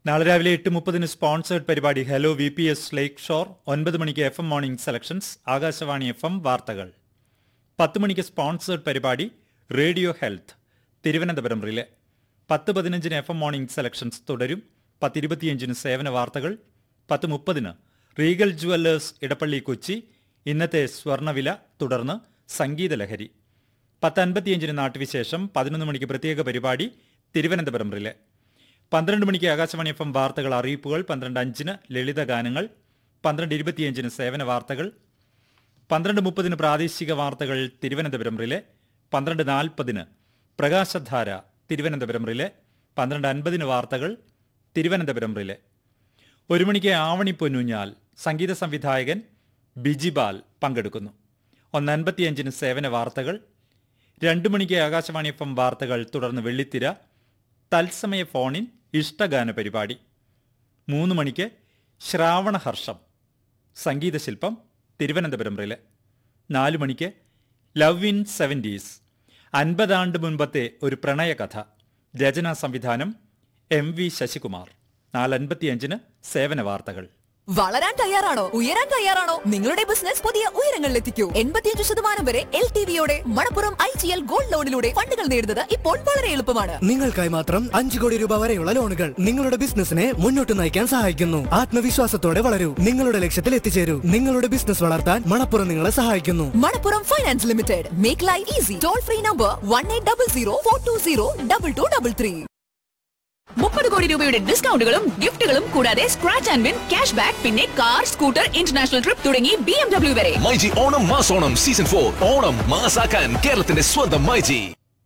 നാളെ രാവിലെ എട്ട് മുപ്പതിന് സ്പോൺസേഡ് പരിപാടി hello V P S lakeshore ഒൻപത് മണിക്ക് F M morning selections Akashvani F M വാർത്തകൾ പത്ത് മണിക്ക് സ്പോൺസേഡ് പരിപാടി റേഡിയോ ഹെൽത്ത് തിരുവനന്തപുരം റിലെ പത്ത് പതിനഞ്ചിന് എഫ് എം മോർണിംഗ് സെലക്ഷൻസ് തുടരും പത്തിരുപത്തിയഞ്ചിന് സേവന വാർത്തകൾ പത്ത് മുപ്പതിന് റീഗൽ ജുവല്ലേഴ്സ് ഇടപ്പള്ളി കൊച്ചി ഇന്നത്തെ സ്വർണ്ണവില തുടർന്ന് സംഗീത ലഹരി പത്ത് അൻപത്തിയഞ്ചിന് നാട്ടുവിശേഷം പതിനൊന്ന് മണിക്ക് പ്രത്യേക പരിപാടി തിരുവനന്തപുരം റിലെ പന്ത്രണ്ട് മണിക്ക് ആകാശവാണി എഫ് എം വാർത്തകൾ അറിയിപ്പുകൾ പന്ത്രണ്ട് അഞ്ചിന് ലളിത ഗാനങ്ങൾ പന്ത്രണ്ട് ഇരുപത്തിയഞ്ചിന് സേവന വാർത്തകൾ പന്ത്രണ്ട് മുപ്പതിന് പ്രാദേശിക വാർത്തകൾ തിരുവനന്തപുരം റിലെ പന്ത്രണ്ട് നാൽപ്പതിന് പ്രകാശധാര തിരുവനന്തപുരം റിലെ പന്ത്രണ്ട് അൻപതിന് വാർത്തകൾ തിരുവനന്തപുരം റിലെ ഒരു മണിക്ക് ആവണി പൊന്നൂഞ്ഞാൽ സംഗീത സംവിധായകൻ ബിജിബാൽ പങ്കെടുക്കുന്നു ഒന്ന് അൻപത്തിയഞ്ചിന് സേവന വാർത്തകൾ രണ്ടു മണിക്ക് ആകാശവാണി എഫ് എം വാർത്തകൾ തുടർന്ന് വെള്ളിത്തിര തത്സമയ ഫോണിൻ ഇഷ്ടഗാന പരിപാടി മൂന്ന് മണിക്ക് ശ്രാവണഹർഷം സംഗീതശില്പം തിരുവനന്തപുരം റിലെ നാലു മണിക്ക് ലവ് ഇൻ സെവൻറ്റീസ് അൻപതാണ്ട് മുൻപത്തെ ഒരു പ്രണയകഥ രചനാ സംവിധാനം എം വി ശശികുമാർ നാലൻപത്തിയഞ്ചിന് സേവന വാർത്തകൾ വളരാൻ തയ്യാറാണോ ഉയരാൻ തയ്യാറാണോ നിങ്ങളുടെ ബിസിനസ് പുതിയ ഉയരങ്ങളിലെത്തിക്കൂ എൺപത്തിയഞ്ച് ശതമാനം വരെ എൽ ടി വിയോടെ Manappuram I G L gold ലോണിലൂടെ ഫണ്ടുകൾ നേടുന്നത് ഇപ്പോൾ വളരെ എളുപ്പമാണ് നിങ്ങൾക്കായി മാത്രം അഞ്ചു കോടി രൂപ വരെയുള്ള ലോണുകൾ നിങ്ങളുടെ ബിസിനസിനെ മുന്നോട്ട് നയിക്കാൻ സഹായിക്കുന്നു ആത്മവിശ്വാസത്തോടെ വളരൂ നിങ്ങളുടെ ലക്ഷ്യത്തിൽ എത്തിച്ചേരൂ നിങ്ങളുടെ ബിസിനസ് വളർത്താൻ മണപ്പുറം നിങ്ങളെ സഹായിക്കുന്നു Manappuram finance limited make life easy toll free number one eight double zero four two zero double two double three മുപ്പത് കോടി രൂപയുടെ ഡിസ്കൗണ്ടുകളും ഗിഫ്റ്റുകളും കൂടാതെ scratch and win cash back പിന്നെ കാർ സ്കൂട്ടർ ഇന്റർനാഷണൽ ട്രിപ്പ് തുടങ്ങി ബി എം ഡബ്ല്യു വരെ മൈജി ഓണം മാസോണം season for Onam മാസാക്കാൻ കേരളത്തിന്റെ സ്വന്തം മൈജി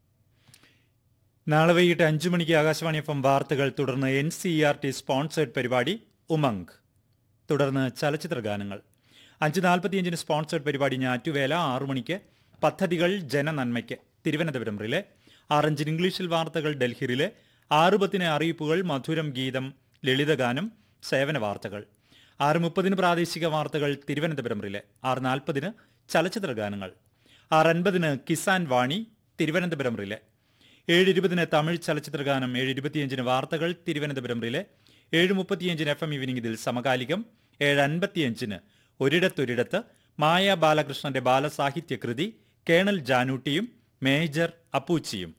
നാളെ വൈകിട്ട് അഞ്ചു മണിക്ക് ആകാശവാണി എഫ് എം വാർത്തകൾ തുടർന്ന് N C R T sponsored പരിപാടി ഉമംഗ് തുടർന്ന് ചലച്ചിത്ര ഗാനങ്ങൾ അഞ്ച് നാൽപ്പത്തിയഞ്ചിന് സ്പോൺസേഡ് പരിപാടി ഞാറ്റുവേല ആറു മണിക്ക് പദ്ധതികൾ ജനനന്മയ്ക്ക് തിരുവനന്തപുരം റിലെ ആറഞ്ചിന് ഇംഗ്ലീഷിൽ വാർത്തകൾ ഡൽഹി റിലെ ആറ് പത്തിന് അറിയിപ്പുകൾ മധുരം ഗീതം ലളിതഗാനം സേവന വാർത്തകൾ ആറ് മുപ്പതിന് പ്രാദേശിക വാർത്തകൾ തിരുവനന്തപുരം റിലെ ആറ് നാൽപ്പതിന് ചലച്ചിത്ര ഗാനങ്ങൾ ആറ് അൻപതിന് കിസാൻ വാണി തിരുവനന്തപുരം റിലെ ഏഴ് ഇരുപതിന് തമിഴ് ചലച്ചിത്ര ഗാനം ഏഴ് ഇരുപത്തിയഞ്ചിന് വാർത്തകൾ തിരുവനന്തപുരം റിലെ ഏഴ് മുപ്പത്തിയഞ്ചിന് എഫ് എം ഈവനിംഗ് ഇതിൽ സമകാലികം ഏഴ് അൻപത്തിയഞ്ചിന് ഒരിടത്തൊരിടത്ത് മായ ബാലകൃഷ്ണന്റെ ബാലസാഹിത്യ കൃതി കേണൽ ജാനൂട്ടിയും മേജർ അപ്പൂച്ചിയും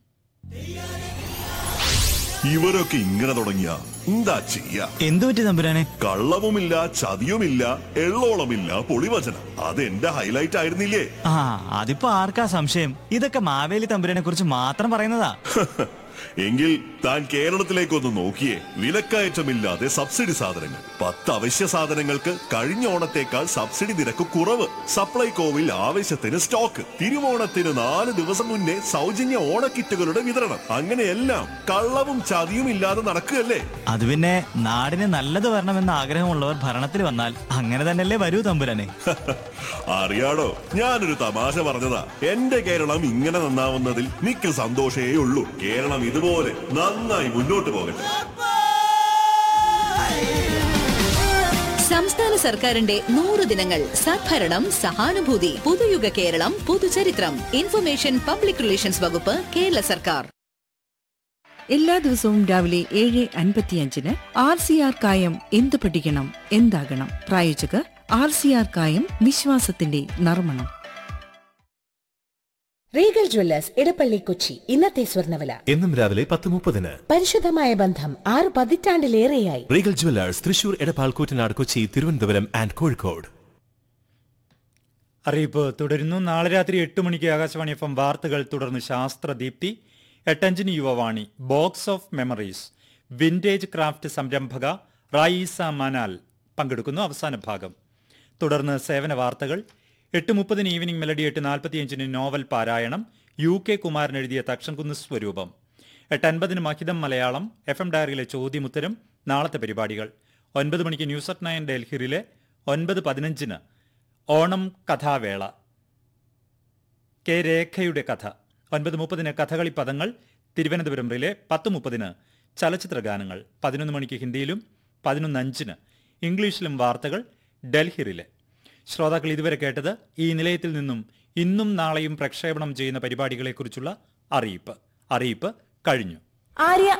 ഇവരൊക്കെ ഇങ്ങനെ തുടങ്ങിയ എന്താ ചെയ്യാ എന്തു പറ്റി തമ്പുരാനെ കള്ളവുമില്ല ചതിയുമില്ല എള്ളോളമില്ല പൊളിവചനം അത് എന്റെ ഹൈലൈറ്റ് ആയിരുന്നില്ലേ ആ അതിപ്പോ ആർക്കാ സംശയം ഇതൊക്കെ മാവേലി തമ്പുരാനെ കുറിച്ച് മാത്രം പറയുന്നതാ എങ്കിൽ താൻ കേരളത്തിലേക്കൊന്ന് നോക്കിയേ വിലക്കയറ്റമില്ലാതെ സബ്സിഡി സാധനങ്ങൾ പത്ത് അവശ്യ സാധനങ്ങൾക്ക് കഴിഞ്ഞ ഓണത്തേക്കാൾ സബ്സിഡി നിരക്ക് കുറവ് സപ്ലൈകോവിൽ ആവശ്യത്തിന് സ്റ്റോക്ക് തിരുവോണത്തിന് നാല് ദിവസം മുന്നേ സൗജന്യ ഓണക്കിറ്റുകളുടെ വിതരണം അങ്ങനെയെല്ലാം കള്ളവും ചതിയും ഇല്ലാതെ നടക്കുകയല്ലേ അത് പിന്നെ നാടിന് നല്ലത് വരണമെന്ന് ആഗ്രഹമുള്ളവർ ഭരണത്തിൽ വന്നാൽ അങ്ങനെ തന്നെയല്ലേ വരൂ തമ്പുരാനെ അറിയാടോ ഞാനൊരു തമാശ പറഞ്ഞതാ എന്റെ കേരളം ഇങ്ങനെ നന്നാവുന്നതിൽ മിക്ക സന്തോഷേ ഉള്ളൂ കേരളം ഇതുപോലെ നന്നായി മുന്നോട്ട് പോകട്ടെ സംസ്ഥാന സർക്കാരിന്റെ നൂറ് ദിനങ്ങൾ സദ്ഭരണം സഹാനുഭൂതി പുതുയുഗ കേരളം പുതുചരിത്രം ഇൻഫർമേഷൻ പബ്ലിക് റിലേഷൻസ് വകുപ്പ് കേരള സർക്കാർ എല്ലാ ദിവസവും രാവിലെ ഏഴ് അൻപത്തിയഞ്ചിന് ആർ സി ആർ കായം എന്ത് പഠിക്കണം എന്താകണം പ്രായോജകർ ആർ സി ആർ കായം വിശ്വാസത്തിന്റെ നർമ്മണം റീഗൽ ജ്വല്ലേഴ്സ് ഇടപ്പള്ളി കൊച്ചി ഇന്നത്തെ സ്വർണ്ണവില എന്നും രാവിലെ പത്ത് മുപ്പതിന് പരിശുദ്ധമായ ബന്ധം ആറ് പതിറ്റാണ്ടിലേറെയായി Regal jewellers Thrissur Edappal Koottanad Kochi Thiruvananthapuram and Kozhikode അറിയിപ്പ് തുടരുന്നു നാളെ രാത്രി എട്ട് മണിക്ക് ആകാശവാണി എഫ് എം വാർത്തകൾ തുടർന്ന് ശാസ്ത്രദീപ്തി എട്ടഞ്ചിന് യുവവാണി box of memories vintage craft സംരംഭക റായിസ മനാൽ പങ്കെടുക്കുന്നു അവസാന ഭാഗം തുടർന്ന് സേവന വാർത്തകൾ എട്ട് മുപ്പതിന് ഈവനിംഗ് മെലഡി എട്ട് നാൽപ്പത്തിയഞ്ചിന് നോവൽ പാരായണം യു കെ കുമാരൻ എഴുതിയ തക്ഷൻകുന്ന് സ്വരൂപം എട്ട് അൻപതിന് മഹിതം മലയാളം എഫ് എം ഡയറിയിലെ ചോദ്യമുത്തരം നാളത്തെ പരിപാടികൾ ഒൻപത് മണിക്ക് ന്യൂസ് അറ്റ് നയൻ ഡൽഹിയിലെ ഒൻപത് പതിനഞ്ചിന് ഓണം കഥാവേള കെ രേഖയുടെ കഥ ഒൻപത് മുപ്പതിന് കഥകളി പദങ്ങൾ തിരുവനന്തപുരം റിലെ പത്ത് മുപ്പതിന് ചലച്ചിത്ര ഗാനങ്ങൾ പതിനൊന്ന് മണിക്ക് ഹിന്ദിയിലും പതിനൊന്ന് അഞ്ചിന് ഇംഗ്ലീഷിലും വാർത്തകൾ ഡൽഹി റിലെ ശ്രോതാക്കൾ ഇതുവരെ കേട്ടത് ഈ നിലയത്തിൽ നിന്നും ഇന്നും നാളെയും പ്രക്ഷേപണം ചെയ്യുന്ന പരിപാടികളെക്കുറിച്ചുള്ള അറിയിപ്പ് അറിയിപ്പ് കഴിഞ്ഞു ആര്യ